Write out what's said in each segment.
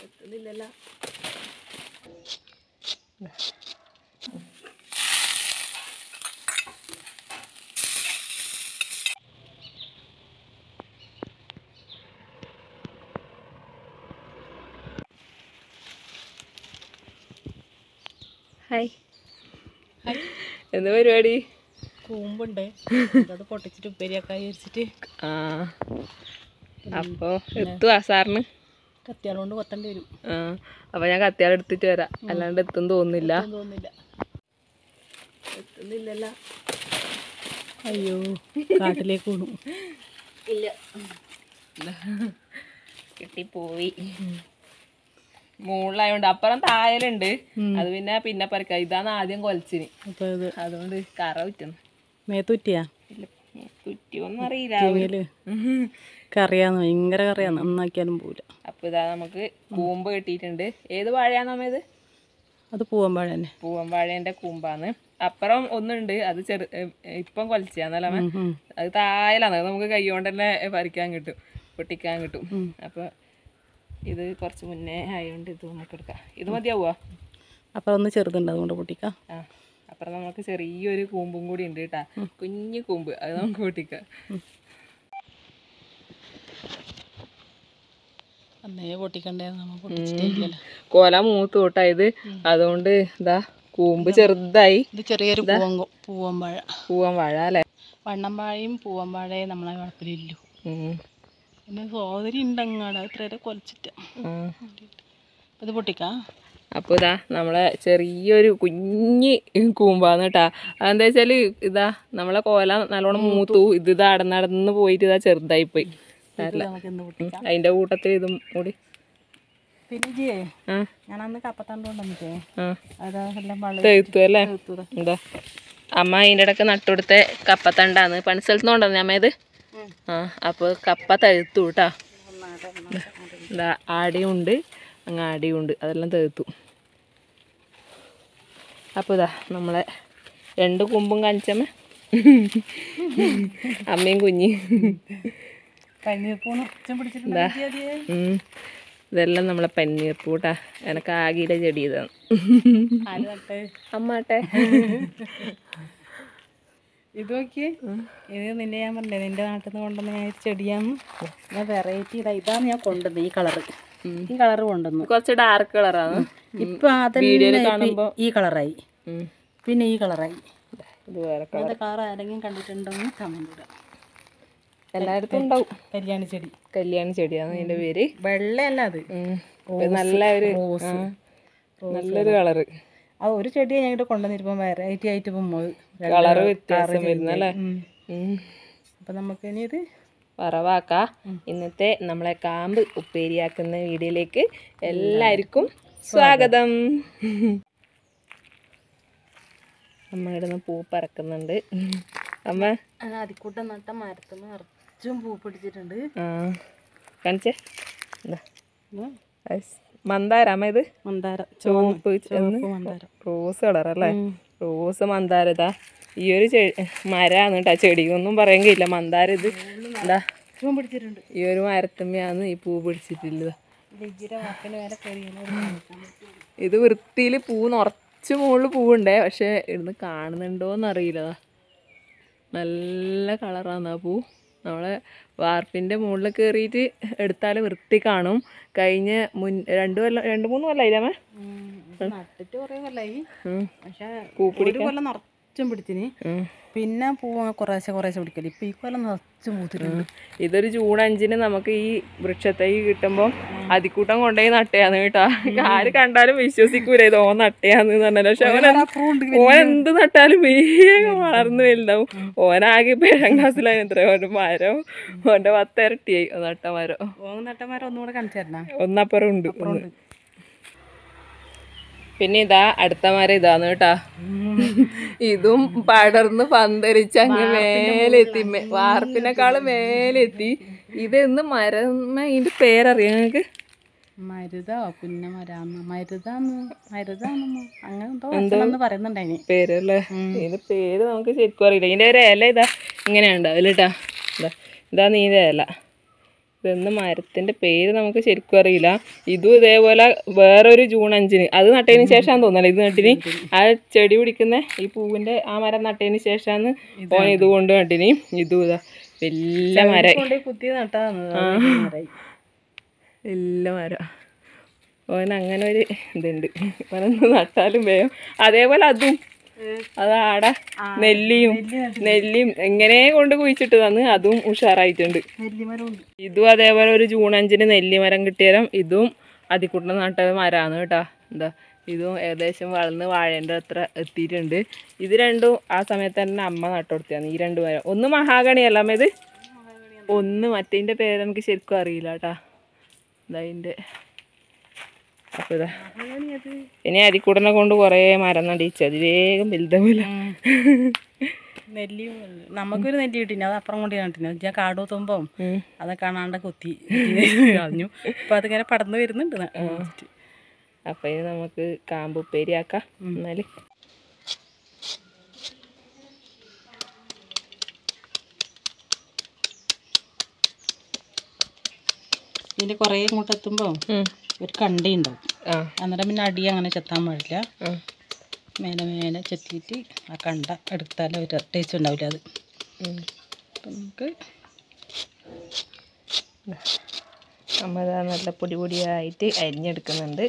എത്തുന്നില്ലല്ലോ hi എന്താ പരിപാടി കൂമ്പുണ്ട് അത് പൊട്ടിച്ചിട്ട് ഉപ്പേരിയൊക്കെ വിചാരിച്ചിട്ട് ആ അപ്പോൾ എത്തുവാ സാറിന് കത്തിയാളുകൊണ്ട് കൊത്തേണ്ടി വരും ആ അപ്പോൾ ഞാൻ കത്തിയാൾ എടുത്തിട്ട് വരാം അല്ലാണ്ട് എത്തും തോന്നുന്നില്ല ഒന്നും തോന്നുന്നില്ല എത്തുന്നില്ലല്ലോ അയ്യോ കാട്ടിലേക്ക് വീണു ഇല്ല കിട്ടിപ്പോയി മുകളിലായോണ്ട് അപ്പുറം തായലുണ്ട് അത് പിന്നെ പിന്നെ പറിക്ക ഇതാണ് ആദ്യം കൊലച്ചിന് അപ്പോൾ ഇത് അതുകൊണ്ട് കറ വിറ്റുന്നു മേത്തുറ്റിയാ ഇല്ല കുറ്റിയൊന്നും അറിയില്ല തേങ്ങയിൽ കറിയാന്ന് ഭയങ്കര കറിയാന്ന് നന്നാക്കിയാലും പോവില്ല അപ്പൊ ഇതാ നമുക്ക് കൂമ്പ് കിട്ടിയിട്ടുണ്ട് ഏത് വാഴയാന്ന് നമ്മ ഇത് അത് പൂവൻ പഴം തന്നെ പൂവൻ വാഴേന്റെ കൂമ്പാന്ന് അപ്പുറം ഒന്നുണ്ട് അത് ചെറു ഏ, ഇപ്പം കൊലച്ചാന്നല്ല ഉം, ഉം. അത് തായലാണ് അത് നമുക്ക് കൈ കൊണ്ട് തന്നെ പറിക്കാൻ കിട്ടും പൊട്ടിക്കാൻ കിട്ടും അപ്പൊ ഇത് കുറച്ച് മുന്നേ ആയതുകൊണ്ട് ഇത് നമുക്ക് എടുക്കാം ഇത് മതിയാവുക അപ്പോൾ ഒന്ന് ചെറുതുണ്ട് അതുകൊണ്ട് പൊട്ടിക്കാം ആ അപ്പുറം നമുക്ക് ചെറിയൊരു കൂമ്പും കൂടി ഉണ്ട് കേട്ടാ കുഞ്ഞു കൂമ്പ് അത് നമുക്ക് പൊട്ടിക്കാം അന്നേ പൊട്ടിക്കണ്ടേ നമ്മൾ പൊട്ടിച്ചിട്ടില്ലല്ലോ കോല മൂത്ത് തൊട്ടായത് അതുകൊണ്ട് ഇതാ കൂമ്പ് ചെറുതായി ഇത് ചെറിയൊരു പൂവൻ കൊ- പൂവൻ പഴ പൂവൻ വാഴ അല്ലേ വണ്ണം വാഴയും പൂവൻ വാഴയും നമ്മളെ കുഴപ്പമില്ലു ഉം. പിന്നെ സോദരി ഉണ്ടങ്ങാട് അത് ഇത്രയേറെ കൊലച്ചിട്ട് ഉം. ഇത് പൊട്ടിക്കാം അപ്പോൾ ഇതാ നമ്മളെ ചെറിയൊരു കുഞ്ഞ് കൂമ്പാന്ന് കേട്ടാ അതെന്താ വെച്ചാല് ഇതാ നമ്മളെ കോല നല്ലോണം മൂത്തു ഇത് ഇതാ നടന്ന് പോയിട്ട് ഇതാ ചെറുതായി പോയി ഇത് നമുക്ക് ഇന്ന് പൊട്ടിക്കാം അതിന്റെ കൂട്ടത്തിൽ ഇതും കൂടി പിന്നെ ജിയേ ആ ഞാൻ അന്ന് കപ്പത്തണ്ട് കൊണ്ടുവന്നിട്ടേ ആ അതാ എല്ലാം വള തെഴുത്തു അല്ലേ തീർത്തതാ. എന്താ അമ്മ അതിൻ്റെ ഇടയ്ക്ക് നട്ടുകൊടുത്ത കപ്പത്തണ്ടാന്ന് പണിസ്ഥലത്ത് നിന്ന് കൊണ്ടുവന്നേ അമ്മ ഇത് ഉം. ആ അപ്പോൾ കപ്പ തഴുത്തു കേട്ടാ ഒന്നാടെ ഒന്നാടെ അങ്ങോട്ട് ഇതാ ആടിയുണ്ട് അങ്ങ് ആടിയുണ്ട് അതെല്ലാം തീർത്തു അപ്പോൾ ഇതാ നമ്മളെ രണ്ട് കുമ്പും കാണിച്ചമ്മ അമ്മയും കുഞ്ഞി പനീർ പൂണ് ഉച്ചം പിടിച്ചിട്ടുണ്ട് ജിയേ. ഉം. ഇതെല്ലാം നമ്മളെ പന്നീർ പൂട്ടാ എനക്ക് ആകിയിലെ ചെടി ഇതാണ് ആര് നട്ട് അമ്മാട്ടെ ഇത് നോക്കിയേ ഇത് നിന്നെ ഞാൻ പറഞ്ഞില്ലേ നിന്റെ നാട്ടിൽ നിന്ന് കൊണ്ടുവന്ന ഞാൻ ഒരു ചെടിയാന്ന് ഞാൻ വെറൈറ്റി ഇതാ ഇതാണ് ഞാൻ കൊണ്ടുവന്നത് ഈ കളറ് ഈ കളറ് കൊണ്ടുവന്നു കുറച്ച് ഡാർക്ക് കളറാണ് ഇപ്പൊ വീഡിയോയിൽ അതന്നെ കാണുമ്പോ ഈ കളറായി പിന്നെ ഈ കളറായി ഇത് വേറെ ഇങ്ങനത്തെ കളർ ആരെങ്കിലും കണ്ടിട്ടുണ്ടെന്ന് കമന്റ് ഇടാം എല്ലായിടത്തും ഉണ്ടാവും കല്യാണി ചെടി കല്യാണി ചെടിയാണ് ഇതിന്റെ പേര് വെള്ളയല്ല അത് ഉം. ഇത് നല്ല ഒരു റോസ് ആ, നല്ലൊരു കളറ് ആ ഒരു ചെടിയെ ഞാൻ ഇവിടെ കൊണ്ടുവന്നിരിപ്പം വെറൈറ്റി ആയിട്ട് ഇപ്പം കളറ് വ്യത്യാസം വരുന്നല്ലേ അപ്പൊ നമുക്ക് ഇനി ഇത് വറവാക്ക ഇന്നത്തെ നമ്മളെ കാമ്പ് ഉപ്പേരിയാക്കുന്ന വീഡിയോയിലേക്ക് എല്ലാവർക്കും സ്വാഗതം അമ്മ ഇടുന്ന പൂ പറക്കുന്നുണ്ട് അമ്മ അതിക്കൂട്ടം നട്ട മരത്തുനിന്ന് നിറച്ചും പൂ പിടിച്ചിട്ടുണ്ട് ആ കാണിച്ചേ ഇതാ. ഐസ്. മന്ദാര അമ്മ ഇത് മന്ദാരം ചുവപ്പ് ചുവപ്പ് മന്ദാരം റോസ് കളർ അല്ലേ റോസ് മന്ദാര ഇതാ ഈ ഒരു ചെടി മരാന്ന് കേട്ടാ ചെടിയൊന്നും പറയാൻ കഴിയില്ല മന്ദാര ഇത് എന്താ ചുവം പിടിച്ചിട്ടുണ്ട് ഈ ഒരു മരത്തുമ്മയാണ് ഈ പൂ പിടിച്ചിട്ടുള്ളത് ലിജിയുടെ വാക്കിന് വേറെ കയറി ഇത് വൃത്തിയിൽ പൂ നിറച്ച് മുകളിൽ പൂവുണ്ടേ പക്ഷെ ഇവിടുന്ന് കാണുന്നുണ്ടോന്ന് അറിയില്ല ദാ. നല്ല കളറാണ് ആ പൂ നമ്മളെ വാർപ്പിൻ്റെ മുകളിൽ കയറിയിട്ട് എടുത്താൽ വൃത്തി കാണും കഴിഞ്ഞ മുൻ രണ്ട് കൊല്ലം രണ്ട് മൂന്ന് കൊല്ലമായില്ലേ അമ്മേ നട്ടിട്ട് കുറേ കൊല്ലായി ഉം. പക്ഷെ പൂ ഒരു കൊല്ലം നിറച്ചും പിടിച്ചിന് ഉം. പിന്നെ പൂ കുറേശ്ശെ കുറേശ്ശെ പിടിക്കല് ഇപ്പൊ ഈ കൊല്ലം നിറച്ചും പൂത്തിട്ടുണ്ട് ഇതൊരു ജൂൺ അഞ്ചിന് നമുക്ക് ഈ വൃക്ഷത്തൈ കിട്ടുമ്പോൾ അതിക്കൂട്ടം കൊണ്ടുപോയി നട്ടയാന്ന് കേട്ടാ ആര് കണ്ടാലും വിശ്വസിക്കൂല ഇത് ഓ നട്ടയാന്ന് പറഞ്ഞാൽ പക്ഷെ അവൻ പൂ ഉണ്ട് ഓൻ എന്ത് നട്ടാലും വേഗം വളർന്നു വലുതാവും ഓനാകെ ഇപ്പൊ ഏഴാം ക്ലാസ്സിലായി എത്ര ഒരു മരം ഓന്റെ പത്തിരട്ടിയായി നട്ട മരം ഓങ്ങ് നട്ടന്മാരെ ഒന്നുകൂടെ കാണിച്ചു തരണ ഒന്നപ്പുറം ഉണ്ട് ഒന്ന്. പിന്നെ ഇതാ അടുത്ത മരം ഇതാന്ന് കേട്ടാ ഇതും പടർന്ന് പന്തരിച്ച് അങ്ങ് മേലെത്തി മേ- വാർപ്പിനെക്കാളും മേലെത്തി ഇതെന്ന് മരം ഇതിന്റെ പേരറിയാം നിങ്ങക്ക് മരുതോ പിന്നെ മരാന്ന് മരുതാന്ന് മരുതാന്ന് അങ്ങനെ എന്തോ അച്ഛനന്ന് പറയുന്നുണ്ടായിന് പേരല്ലേ ഇതിന്റെ പേര് നമുക്ക് ശരിക്കും അറിയില്ല ഇതിന്റെ ഒരു ഇല ഇതാ ഇങ്ങനെ ഉണ്ടാവില്ല കേട്ടാ ഇതാ ഇതാ നീന്റെ ഇല ഇതെന്ന് മരത്തിന്റെ പേര് നമുക്ക് ശരിക്കും അറിയില്ല ഇതും ഇതേപോലെ വേറൊരു ജൂൺ അഞ്ചിന് അത് നട്ടതിന് ശേഷമാണ് തോന്നല്ലേ ഇത് നട്ടിന് ആ ചെടി പിടിക്കുന്ന ഈ പൂവിന്റെ ആ മരം നട്ടതിന് ശേഷമാണ് ഓൻ ഇത് കൊണ്ട് നട്ടിന് ഇതും ഇതാ വലിയ മരം കൊണ്ട് കുത്തി നട്ടാന്ന് വലിയ മരം ഓൻ അങ്ങനെ ഒരു ഇതുണ്ട് ഓനൊന്ന് നട്ടാലും വേഗം അതേപോലെ അതും അത് ആടെ നെല്ലിയും നെല്ലിയും എങ്ങനെ കൊണ്ട് കുഴിച്ചിട്ട് തന്ന് അതും ഉഷാറായിട്ടുണ്ട് നെല്ലിമരമുണ്ട് ഇതും അതേപോലെ ഒരു ജൂൺ അഞ്ചിന് നെല്ലി മരം കിട്ടിയാലും ഇതും അതിക്കുട്ട നട്ട മരമാണ് കേട്ടോ എന്താ ഇതും ഏകദേശം വളർന്ന് വാഴേൻ്റെ അത്ര എത്തിയിട്ടുണ്ട് ഇത് രണ്ടും ആ സമയത്ത് തന്നെ അമ്മ നട്ടുകൊടുത്തതാണ് ഈ രണ്ട് മരം ഒന്ന് മഹാഗണിയല്ല അമ്മ ഇത് ഒന്ന് മറ്റേതിൻ്റെ പേര് എനിക്ക് ശരിക്കും അറിയില്ല കേട്ടാ ഇതതിൻ്റെ അപ്പോൾ ഇതാ ഇനി അരിക്കൂടനെ കൊണ്ട് കുറേ മരം നടിച്ചു അത് വേഗം വലുതാവില്ല നെല്ലിയും നമുക്കൊരു നെല്ലി കിട്ടിന് അത് അപ്പുറം കൊണ്ട് നട്ടിന് ഞാൻ കാട് തുമ്പം അത് കാണാണ്ട് കുത്തി കളഞ്ഞു അപ്പൊ അതിങ്ങനെ പടർന്നു വരുന്നുണ്ട് ന- വെച്ചിട്ട്. അപ്പം ഇനി നമുക്ക് കാമ്പുപ്പേരി ആക്കാം എന്നാൽ ഇതിന്റെ കുറേ ഇങ്ങോട്ട് എത്തുമ്പോ ഒരു കണ്ടി ഉണ്ടാവും ആ അന്നേരം പിന്നെ അടി അങ്ങനെ ചെത്താൻ പാടില്ല ആ മേലെ മേലെ ചെത്തിയിട്ട് ആ കണ്ട എടുത്താൽ ഒരു ടേസ്റ്റ് ഉണ്ടാവില്ല അത് ഉം. അപ്പം നമുക്ക് നമ്മ ഇതാ നല്ല പൊടി പൊടിയായിട്ട് അരിഞ്ഞെടുക്കുന്നുണ്ട്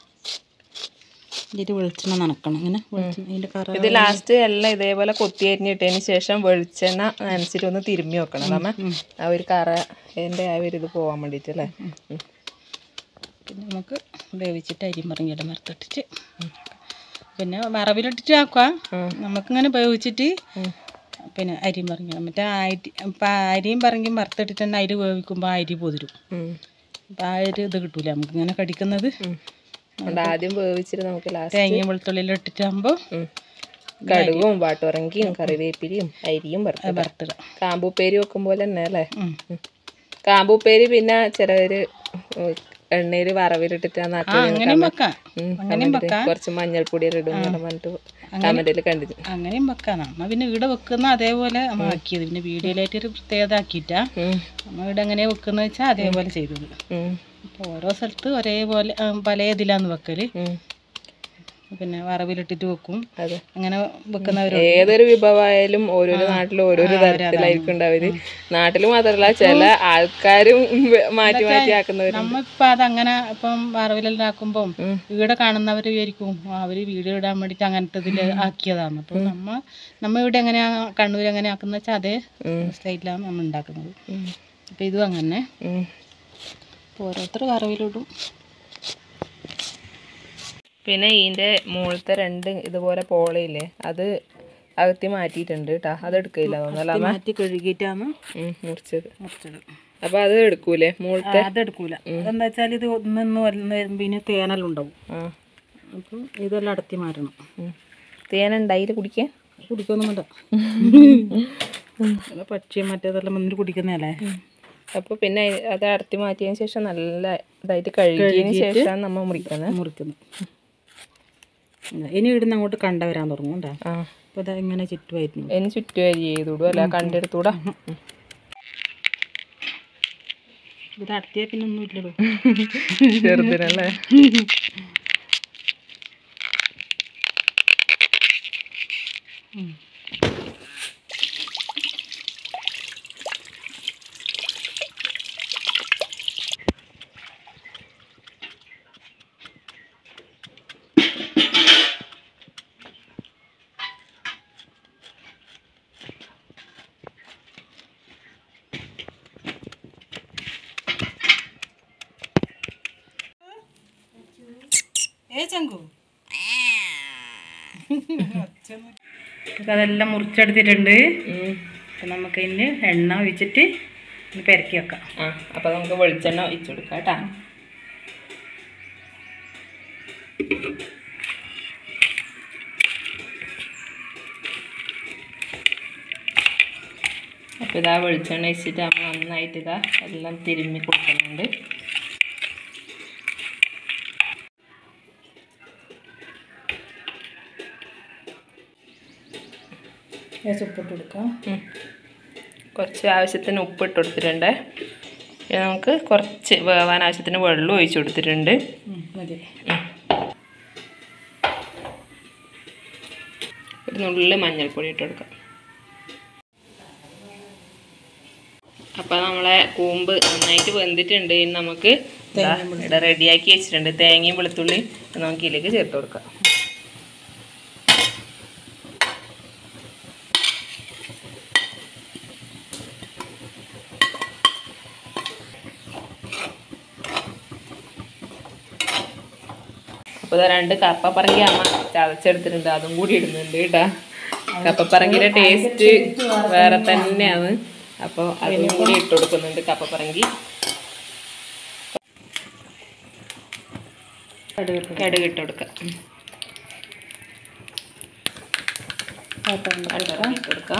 ഇതിൽ വെളിച്ചെണ്ണ നനക്കണം ഇങ്ങനെ വെളിച്ചെണ്ണ ഇതിന്റെ കറ ഇത് ലാസ്റ്റ് എല്ലാം ഇതേപോലെ കൊത്തി അരിഞ്ഞിട്ടതിന് ശേഷം വെളിച്ചെണ്ണ നനച്ചിട്ട് ഒന്ന് തിരുമ്മി വെക്കണം നമ്മ ആ ഒരു കറ എൻ്റെ ആ ഒരു ഇത് പോകാൻ വേണ്ടിയിട്ടല്ലേ ഉം. പിന്നെ നമുക്ക് വേവിച്ചിട്ട് അരി മറിഞ്ഞിട മരത്തിട്ടിട്ട് പിന്നെ വറവിലിട്ടിട്ട് ആക്കുക നമുക്കിങ്ങനെ വേവിച്ചിട്ട് പിന്നെ അരിയും പറഞ്ഞിടണം മറ്റേ അരി ഇപ്പം അരിയും പറയും വറുത്തിട്ടിട്ട് തന്നെ അരി വേവിക്കുമ്പോൾ അരി പൊതിരും ഉം. അപ്പം ആ ഒരു ഇത് കിട്ടൂല നമുക്ക് ഇങ്ങനെ കടിക്കുന്നത് ഉം. അതുകൊണ്ട് ആദ്യം വേവിച്ചിട്ട് നമുക്ക് ലാസ്റ്റ് തേങ്ങയും വെളുത്തുള്ളിലും ഇട്ടിട്ടാകുമ്പോൾ കടുകും വാട്ടുറങ്കിയും കറിവേപ്പിലയും അരിയും വറുത്ത് വറുത്തിടാം കാമ്പുപ്പേരി വെക്കുമ്പോൾ തന്നെ അല്ലേ ഉം. കാമ്പുപ്പേരി പിന്നെ ചിലവര് എണ്ണയിൽ വറവിലിട്ടിട്ടാണ് ആ അങ്ങനെയും വെക്കാം അങ്ങനെയും വെക്കാം കുറച്ച് മഞ്ഞൾപ്പൊടി ഇടും എന്ന് പറഞ്ഞിട്ട് കമന്റിൽ കണ്ടിട്ട് അങ്ങനെയും വെക്കാം നമ്മ പിന്നെ ഇവിടെ വെക്കുന്ന അതേപോലെ നമ്മ ആക്കിയത് പിന്നെ വീഡിയോയിലായിട്ട് ഒരു പ്രത്യേകത ആക്കിയിട്ടാ ഉം. നമ്മ ഇവിടെ എങ്ങനെ വെക്കുന്ന വെച്ചാൽ അതേപോലെ ചെയ്തത് ഉം. അപ്പോൾ ഓരോ സ്ഥലത്ത് ഒരേപോലെ ആ, പല ഇതിലാന്ന് വെക്കല് ഉം. പിന്നെ വറവിലിട്ടിട്ട് വെക്കും അതെ അങ്ങനെ വെക്കുന്നവര് ഏതൊരു വിഭവമായാലും ഓരോരോ നാട്ടിലും ഓരോരോ തരത്തിലായിരിക്കും ഉണ്ടാവര് നാട്ടിൽ മാത്രല്ല ചില ആൾക്കാരും മാറ്റി മാറ്റി ആക്കുന്നവരുണ്ട് നമ്മ ഇപ്പൊ അതങ്ങനെ ഇപ്പം വറവിലെല്ലാം ആക്കുമ്പം ഇവിടെ കാണുന്നവര് വിചാരിക്കും "ആ, അവര് വീഡിയോ ഇടാൻ വേണ്ടിട്ട് അങ്ങനത്തെ ഇതിൽ ആക്കിയതാണ് അപ്പോൾ നമ്മ നമ്മ ഇവിടെ എങ്ങനെയാ കണ്ണൂർ എങ്ങനെ ആക്കുന്ന വെച്ചാൽ അതേ സ്റ്റൈലിലാണ് നമ്മൾ ഉണ്ടാക്കുന്നത് ഉം. അപ്പം ഇതും അങ്ങനെ ഉം. അപ്പോൾ ഓരോരുത്തർ വറവിലിടും പിന്നെ ഇതിന്റെ മുകളിലത്തെ രണ്ട് ഇതുപോലെ പോളയില്ലേ അത് അകത്തി മാറ്റിയിട്ടുണ്ട് കേട്ടാ അത് എടുക്കില്ല തോന്നല്ല അമ്മ മാറ്റി കഴുകിയിട്ടാണ് ഉം, മുറിച്ചത് മുറിച്ചത് അപ്പൊ അത് എടുക്കൂലേ മുകളിലത്തെ അതെടുക്കൂല അതെന്താ വെച്ചാൽ ഇത് ഒന്നൊന്ന് വരുന്ന വരുമ്പോൾ ഇതിന് തേനെല്ലാം ആ അപ്പം ഇതെല്ലാം അടത്തി മാറ്റണം ഉം. തേനുണ്ടായില്ല കുടിക്കാൻ കുടിക്കൊന്നും വേണ്ട ഇത് പക്ഷിയും മറ്റേതെല്ലാം വന്നിട്ട് കുടിക്കുന്നതല്ലേ അപ്പൊ പിന്നെ അത് അടത്തി മാറ്റിയതിന് ശേഷം നല്ല ഇതായിട്ട് കഴുകിയതിന് ശേഷമാണ് നമ്മൾ മുറിക്കുന്നത് മുറിക്കുന്നു ഇനി ഇവിടുന്ന് അങ്ങോട്ട് കണ്ട വരാൻ തുടങ്ങും കേട്ടോ ആ അപ്പോൾ ഇതാ ഇങ്ങനെ ചുറ്റുമായിരുന്നു ഇനി ചുറ്റുവരി ചെയ്തൂടും അല്ല കണ്ടെടുത്തൂടാ ഇത് അടത്തിയാൽ പിന്നെ ഒന്നും ഇല്ലല്ലോ ചെറുതിനല്ലേ ഏ ചങ്കു അതെല്ലാം മുറിച്ചെടുത്തിട്ടുണ്ട് അപ്പം നമുക്ക് ഇതിന് എണ്ണ ഒഴിച്ചിട്ട് ഇത് പെരക്കി വെക്കാം ആ അപ്പൊ നമുക്ക് വെളിച്ചെണ്ണ ഒഴിച്ചു കൊടുക്കാം കേട്ടാ അപ്പൊ ഇതാ വെളിച്ചെണ്ണ ഒഴിച്ചിട്ട് നമ്മൾ നന്നായിട്ട് ഇതാ എല്ലാം തിരുമ്മി കൊടുക്കുന്നുണ്ട് ഉപ്പിട്ട് കൊടുക്കാം ഉം. കുറച്ച് ആവശ്യത്തിന് ഉപ്പ് ഇട്ട് കൊടുത്തിട്ടുണ്ട് പിന്നെ നമുക്ക് കുറച്ച് വേവാൻ ആവശ്യത്തിന് വെള്ളം ഒഴിച്ചു കൊടുത്തിട്ടുണ്ട് ഉം, മതി ഒരു നുള്ളിൽ മഞ്ഞൾപ്പൊടി ഇട്ട് കൊടുക്കാം അപ്പോൾ നമ്മളെ കൂമ്പ് നന്നായിട്ട് വെന്തിട്ടുണ്ട് ഇനി നമുക്ക് ദാ ഇവിടെ റെഡിയാക്കി വെച്ചിട്ടുണ്ട് തേങ്ങയും വെളുത്തുള്ളി നമുക്ക് ഇതിലേക്ക് ചേർത്ത് കൊടുക്കാം അപ്പോൾ രണ്ട് കപ്പപ്പറങ്കി അമ്മ ചതച്ചെടുത്തിട്ടുണ്ട് അതും കൂടി ഇടുന്നുണ്ട് കേട്ടാ കപ്പപ്പറങ്കിയുടെ ടേസ്റ്റ് വേറെ തന്നെയാണ് അപ്പോൾ അതും കൂടി ഇട്ട് കൊടുക്കുന്നുണ്ട് കപ്പപ്പറങ്കി കടുക് ഇട്ട് കൊടുക്കാം ഉം. കടുക് ഇട്ട് കൊടുക്കാം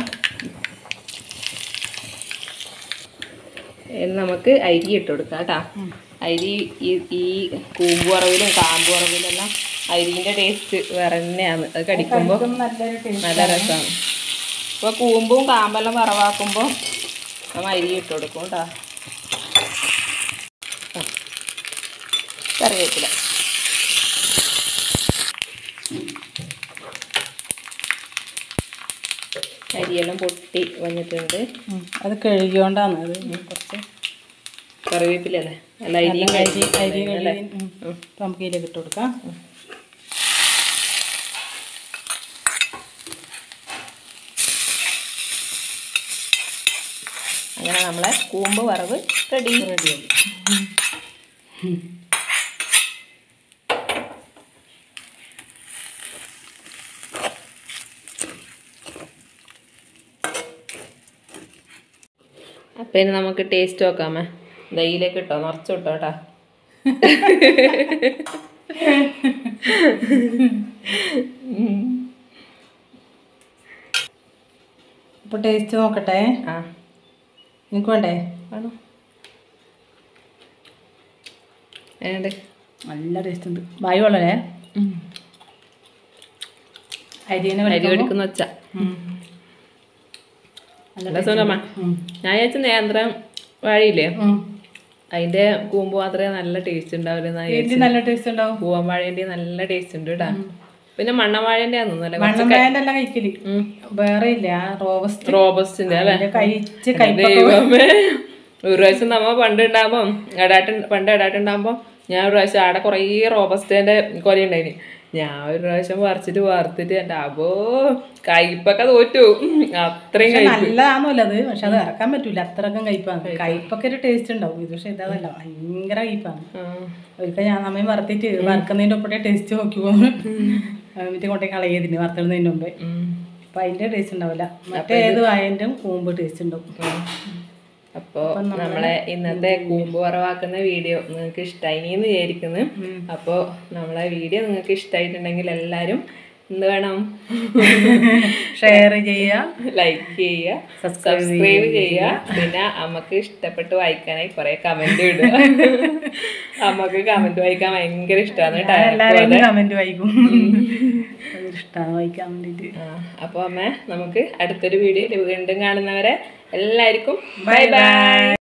ഇനി നമുക്ക് അരി ഇട്ട് കൊടുക്കാം കേട്ടാ അരി ഈ ഈ കൂമ്പ് വറവിലും കാമ്പ് വറവിലും എല്ലാം അരിൻ്റെ ടേസ്റ്റ് വേറെ തന്നെയാണ് അത് കടിക്കുമ്പോൾ നല്ലൊരു ടേസ്റ്റ് നല്ല രസമാണ് ഇപ്പോൾ കൂമ്പും കാമ്പെല്ലാം വറവാക്കുമ്പോൾ നമ്മൾ അരി ഇട്ട് കൊടുക്കും കേട്ടോ കറിവേപ്പില അരിയെല്ലാം പൊട്ടി വന്നിട്ടുണ്ട് ഉം, അത് കഴുകിയോണ്ടാണ് അത് കുറച്ച് കറിവേപ്പില അല്ലേ അല്ല അരിയും അരി അരി അല്ലേ കഴുകി ഉം. ഇപ്പൊ നമുക്ക് ഇതിലേക്ക് ഇട്ട് കൊടുക്കാം അങ്ങനെ നമ്മളെ കൂമ്പ് വറവ് റെഡി റെഡിയായി അപ്പം ഇനി നമുക്ക് ടേസ്റ്റ് നോക്കാമേ ദയ്യിലേക്ക് ഇട്ടോ നിറച്ചു ഇട്ടോ കേട്ടാ അപ്പോൾ ടേസ്റ്റ് നോക്കട്ടെ ആ എനിക്ക് വേണ്ടേ ആണോ ഏണ്ട് നല്ല ടേസ്റ്റ് ഉണ്ട് ബായി വളരെ അരിനെ അരി എടുക്കുന്ന വെച്ച നല്ല സുഖമ്മ ഞാൻ വിചാരിച്ച നേന്ത്രം വാഴയില്ലേ അതിന്റെ കൂമ്പ് മാത്രമേ നല്ല ടേസ്റ്റ് ഉണ്ടാവില്ല ഇതിൽ നല്ല ടേസ്റ്റ് ഉണ്ടാവും പൂവൻ വാഴേന്റെ നല്ല ടേസ്റ്റ് ഉണ്ട് കേട്ടാ പിന്നെ മണ്ണവാഴേന്റെ ആണെന്നല്ലേ മണ്ണമ്പായൻ്റെ എല്ലാം കഴിക്കല് വേറെ ഇല്ല റോബസ്റ്റ് റോബസ്റ്റിന്റെ അല്ലേ കഴിച്ച് കൈപ്പൊക്കെ ദൈവമേ ഒരു പ്രാവശ്യം നമ്മ പണ്ട് ഉണ്ടാകുമ്പോ എടാട്ട് പണ്ട് എടാട്ടുണ്ടാകുമ്പോ ഞാൻ ഒരു പ്രാവശ്യം ആടെ കുറേ റോബസ്റ്റേന്റെ കൊല ഉണ്ടായിന് ഞാൻ ഒരു പ്രാവശ്യം പറിച്ചിട്ട് വറുത്തിട്ട് എൻ്റെ അബോ കയ്പൊക്കെ തോറ്റു അത്രയും കയ്പ് നല്ലതാണല്ലോ അത് പക്ഷെ അത് ഇറക്കാൻ പറ്റൂല അത്രക്കും കയ്പാണ് കയ്പൊക്കെ ഒരു ടേസ്റ്റ് ഉണ്ടാവും ഇത് പക്ഷെ ഇതല്ല ഭയങ്കര കയ്പാണ് ആ. ഒരിക്കൽ ഞാൻ നമ്മയും വറുത്തിട്ട് വറുക്കുന്നതിൻ്റെ ഒപ്പത്തെ ടേസ്റ്റ് നോക്കി പോകും എന്നിട്ട് കൊണ്ടേ കളയതിന് വറുത്തിടുന്നതിന് മുമ്പേ ഉം. അപ്പൊ അതിന്റെ ടേസ്റ്റ് ഉണ്ടാവില്ല മറ്റേ ഏത് വായന്റെ കൂമ്പ് ടേസ്റ്റ് ഉണ്ടാവും ഉം. അപ്പോ നമ്മളെ ഇന്നത്തെ കൂമ്പ് വറവാക്കുന്ന വീഡിയോ നിങ്ങൾക്ക് ഇഷ്ടമായി എന്ന് വിചാരിക്കുന്നു അപ്പോ നമ്മളെ വീഡിയോ നിങ്ങൾക്ക് ഇഷ്ടമായിട്ടുണ്ടെങ്കിൽ എല്ലാവരും എന്ത് വേണം ഷെയർ ചെയ്യുക ലൈക്ക് ചെയ്യുക സബ്സ്ക്രൈബ് ചെയ്യുക പിന്നെ അമ്മക്ക് ഇഷ്ടപ്പെട്ട് വായിക്കാനായി കുറെ കമന്റ് ഇടുക അമ്മക്ക് കമന്റ് വായിക്കാൻ ഭയങ്കര ഇഷ്ടമാണ് കേട്ടോ എല്ലാവരെയും കമന്റ് വായിക്കും ഇഷ്ടമാണ് വായിക്കാൻ വേണ്ടിട്ട് അപ്പോൾ അമ്മ നമുക്ക് അടുത്തൊരു വീഡിയോയിൽ വീണ്ടും കാണുന്നവരെ എല്ലാവർക്കും ബൈ ബൈ